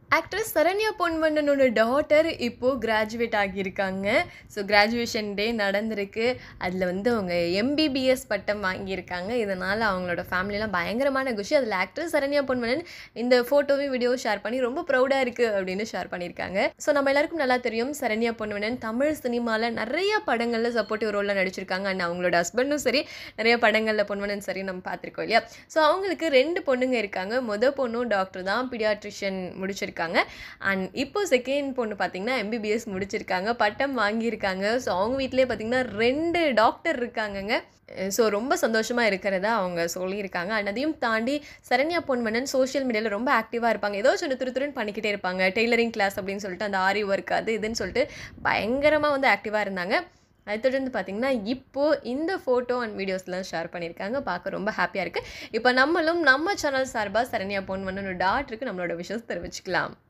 actress Saranya பொன்வண்ணனோட daughter இப்போது graduate ஆகியிருக்காங்க ஸோ கிராஜுவேஷன் டே நடந்திருக்கு அதில் வந்து அவங்க எம்பிபிஎஸ் பட்டம் வாங்கியிருக்காங்க இதனால் அவங்களோட ஃபேமிலிலாம் பயங்கரமான குஷி அதில் ஆக்ட்ரஸ் சரண்யா பொன்வண்ணன் இந்த ஃபோட்டோவையும் வீடியோவும் ஷேர் பண்ணி ரொம்ப ப்ரௌடாக இருக்குது அப்படின்னு ஷேர் பண்ணியிருக்காங்க ஸோ நம்ம எல்லாருக்கும் நல்லா தெரியும் சரண்யா பொன்வண்ணன் தமிழ் சினிமாவில் நிறைய படங்களில் சப்போர்ட்டிவ் ரோலில் நடிச்சிருக்காங்க அண்ட் அவங்களோட ஹஸ்பண்டும் சரி நிறைய படங்களில் பொன்வண்ணன் சரி நம்ம பார்த்துருக்கோம் இல்லையா ஸோ அவங்களுக்கு ரெண்டு பொண்ணுங்க இருக்காங்க முத பொண்ணும் டாக்டர் தான் பீடியாட்ரிஷியன் முடிச்சிருக்காங்க அண்ட் இப்போ செகண்ட் பொண்ணு பார்த்தீங்கன்னா எம்பிபிஎஸ் முடிச்சிருக்காங்க பட்டம் வாங்கியிருக்காங்க ஸோ அவங்க வீட்டிலே பார்த்தீங்கன்னா ரெண்டு டாக்டர் இருக்காங்கங்க ஸோ ரொம்ப சந்தோஷமாக இருக்கிறதா அவங்க சொல்லியிருக்காங்க அண்ட் அதையும் தாண்டி சரண்யா பொன்வண்ணன் சோஷியல் மீடியாவில் ரொம்ப ஆக்டிவாக இருப்பாங்க ஏதோ ஒன்று துரு துருன்னு பண்ணிக்கிட்டே இருப்பாங்க டெய்லரிங் கிளாஸ் அப்படின்னு சொல்லிட்டு அந்த ஆரி ஒர்க் அது இதுன்னு சொல்லிட்டு பயங்கரமாக வந்து ஆக்டிவாக இருந்தாங்க அது தொடர்ந்து பார்த்தீங்கன்னா இப்போது இந்த ஃபோட்டோ அண்ட் வீடியோஸ்லாம் ஷேர் பண்ணியிருக்காங்க பார்க்க ரொம்ப ஹாப்பியாக இருக்குது இப்போ நம்மளும் நம்ம சேனல் சார்பாக சரண்யா பொன்வண்ணனோட டாட்டருக்கு நம்மளோட விஷஸ் தெரிவிச்சுக்கலாம்